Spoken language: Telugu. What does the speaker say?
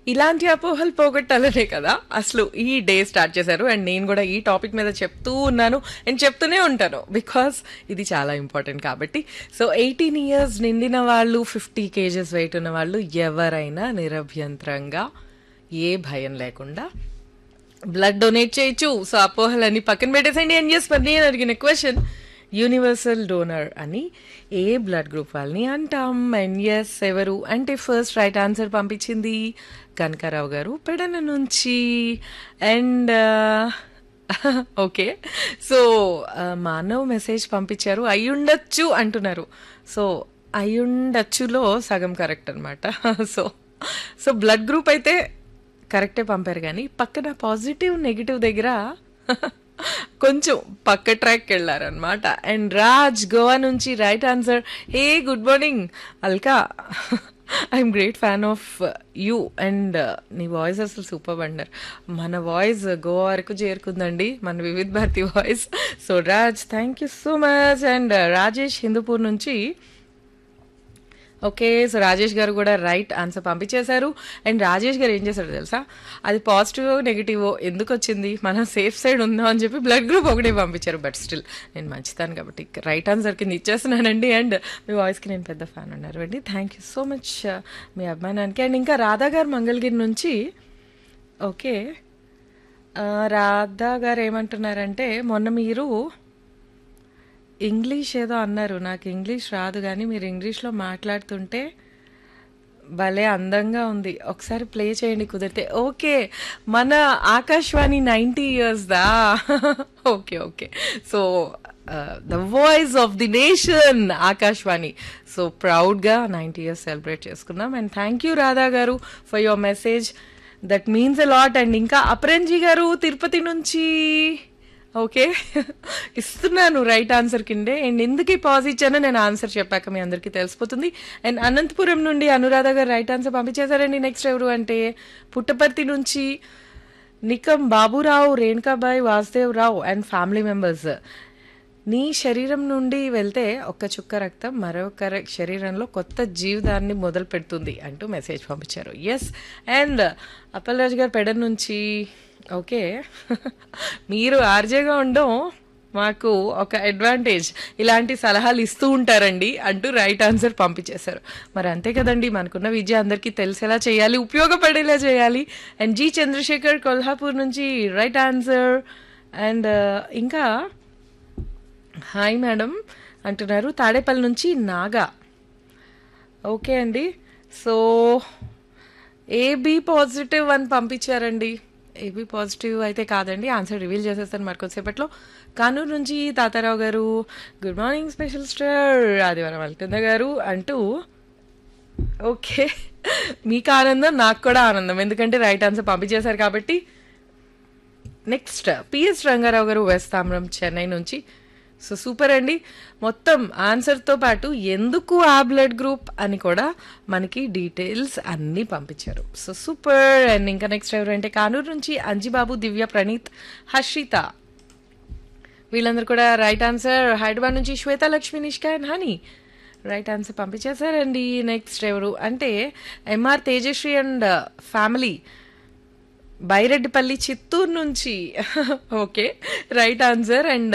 ఇలాంటి అపోహలు పోగొట్టాలనే కదా అసలు ఈ డే స్టార్ట్ చేశారు అండ్ నేను కూడా ఈ టాపిక్ మీద చెప్తూ ఉన్నాను అండ్ చెప్తూనే ఉంటాను బికాస్ ఇది చాలా ఇంపార్టెంట్ కాబట్టి సో ఎయిటీన్ ఇయర్స్ నిండిన వాళ్ళు ఫిఫ్టీ కేజెస్ వెయిట్ ఉన్న వాళ్ళు ఎవరైనా నిరభ్యంతరంగా ఏ భయం లేకుండా బ్లడ్ డొనేట్ చేయొచ్చు సో అపోహలని పక్కన పెట్టేసండి అండ్ ఎస్ మరి నేను అడిగిన క్వశ్చన్ యూనివర్సల్ డోనర్ అని ఏ బ్లడ్ గ్రూప్ వాళ్ళని అంటాం అండ్ ఎస్ ఎవరు అంటే ఫస్ట్ రైట్ ఆన్సర్ పంపించింది కనకారావు గారు పెడన నుంచి and okay so Manav message పంపించారు అయ్యుండొచ్చు అంటున్నారు సో అయ్యుండొచ్చులో సగం కరెక్ట్ అనమాట సో సో బ్లడ్ గ్రూప్ అయితే కరెక్టే పంపారు కానీ పక్కన పాజిటివ్ నెగిటివ్ దగ్గర కొంచెం పక్క ట్రాక్ వెళ్ళారనమాట అండ్ రాజ్ గోవా నుంచి right answer hey good morning Alka I'm great fan of you and నీ వాయిస్ అసలు సూపర్ అండర్ మన వాయిస్ గోవా వరకు చేరుకుందండి మన Vividh Bharati voice so Raj thank you so much and Rajesh Hindupur నుంచి ఓకే సో రాజేష్ గారు కూడా రైట్ ఆన్సర్ పంపించేశారు అండ్ రాజేష్ గారు ఏం చేశారు తెలుసా అది పాజిటివ్ నెగిటివ్ ఎందుకు వచ్చింది మనం సేఫ్ సైడ్ ఉందాం అని చెప్పి బ్లడ్ గ్రూప్ ఒకటే పంపించారు బట్ స్టిల్ నేను మంచితాను కాబట్టి రైట్ ఆన్సర్ కింద ఇచ్చేస్తున్నానండి అండ్ మీ వాయిస్కి నేను పెద్ద ఫ్యాన్ ఉన్నారు అండి థ్యాంక్ యూ సో మచ్ మీ అభిమానానికి అండ్ ఇంకా రాధా గారు మంగళగిరి నుంచి ఓకే ఆ, రాధా గారు ఏమంటున్నారంటే మొన్న మీరు ఇంగ్లీష్ ఏదో అన్నారు నాకు ఇంగ్లీష్ రాదు కానీ మీరు ఇంగ్లీష్లో మాట్లాడుతుంటే భలే అందంగా ఉంది ఒకసారి ప్లే చేయండి కుదిరితే ఓకే మన ఆకాశవాణి నైంటీ ఇయర్స్ దా okay okay so the voice of the nation Akashvani so ప్రౌడ్గా నైంటీ ఇయర్స్ సెలబ్రేట్ చేసుకున్నాం and thank you Radha garu for your message that means a lot and ఇంకా అపరంజీ గారు తిరుపతి నుంచి ఓకే ఇస్తున్నాను రైట్ ఆన్సర్ కిందే అండ్ ఎందుకు ఈ పాజ్ ఇచ్చానో నేను ఆన్సర్ చెప్పాక మీ అందరికీ తెలిసిపోతుంది అండ్ అనంతపురం నుండి అనురాధ గారు రైట్ ఆన్సర్ పంపించేశారండి నెక్స్ట్ ఎవరు అంటే పుట్టపర్తి నుంచి Nikam Baburao Renukabai Vasudev Rao and family members నీ శరీరం నుండి వెళ్తే ఒక్క చుక్క రక్తం మరొక శరీరంలో కొత్త జీవితాన్ని మొదలు పెడుతుంది అంటూ మెసేజ్ పంపించారు ఎస్ అండ్ అప్పలరాజు గారు పెడ నుంచి ఓకే మీరు ఆర్జేగా ఉండడం మాకు ఒక అడ్వాంటేజ్ ఇలాంటి సలహాలు ఇస్తూ ఉంటారండి అంటూ రైట్ ఆన్సర్ పంపించేశారు మరి అంతే కదండి మనకున్న విద్య అందరికీ తెలిసేలా చేయాలి ఉపయోగపడేలా చేయాలి అండ్ జి చంద్రశేఖర్ కొల్హాపూర్ నుంచి రైట్ ఆన్సర్ అండ్ ఇంకా హాయ్ మేడం అంటున్నారు తాడేపల్లి నుంచి నాగా ఓకే అండి సో ఏబీ పాజిటివ్ అని పంపించారండి ఏబీ పాజిటివ్ అయితే కాదండి ఆన్సర్ రివీల్ చేసేస్తాను మరి కొద్దిసేపట్లో కానూరు నుంచి తాతారావు గారు గుడ్ మార్నింగ్ స్పెషల్ స్టార్ ఆదివారం అల్కింద గారు అంటూ ఓకే మీకు ఆనందం నాకు కూడా ఆనందం ఎందుకంటే రైట్ ఆన్సర్ పంపించేశారు కాబట్టి నెక్స్ట్ పిఎస్ రంగారావు గారు వెస్ట్ తామ్రం చెన్నై నుంచి సో సూపర్ అండి మొత్తం ఆన్సర్తో పాటు ఎందుకు ఆ బ్లడ్ గ్రూప్ అని కూడా మనకి డీటెయిల్స్ అన్నీ పంపించారు సో సూపర్ అండ్ ఇంకా నెక్స్ట్ ఎవరంటే కానూరు నుంచి అంజిబాబు దివ్య ప్రణీత్ హర్షిత వీళ్ళందరూ కూడా రైట్ ఆన్సర్ హైదరాబాద్ నుంచి Shweta Lakshmi Nishka and Honey right answer పంపించేశారండి నెక్స్ట్ ఎవరు అంటే MR Tejashree and family Byreddipalli Chittoor నుంచి ఓకే రైట్ ఆన్సర్ అండ్